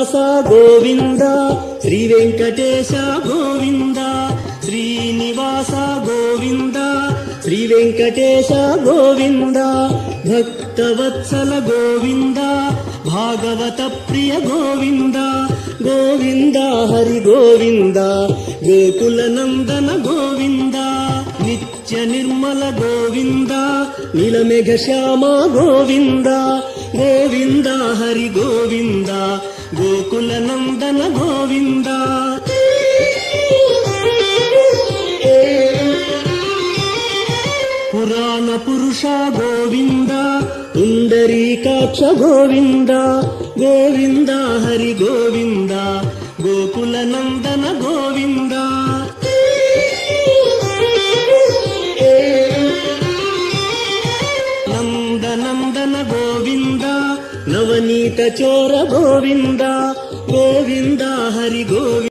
శ్రీనివాస గోవింద శ్రీ వెంకటేశ గోవింద శ్రీనివాస గోవింద శ్రీ వెంకటేశ గోవింద భక్తవత్సల గోవింద భాగవత ప్రియ గోవింద గోవింద హరి గోవింద గోకుల నందన గోవింద నిత్య నిర్మల గోవింద నీలమేఘ శ్యామ గోవింద గోవింద హరి గోవింద గోకుల నందన గోవింద పురాణ పురుష గోవింద పుండరీకాక్ష గోవింద గోవింద హరి గోవింద గోకుల నందన గోవింద నందనందన గోవింద నవనీత చోర గోవింద గోవింద హరి గోవింద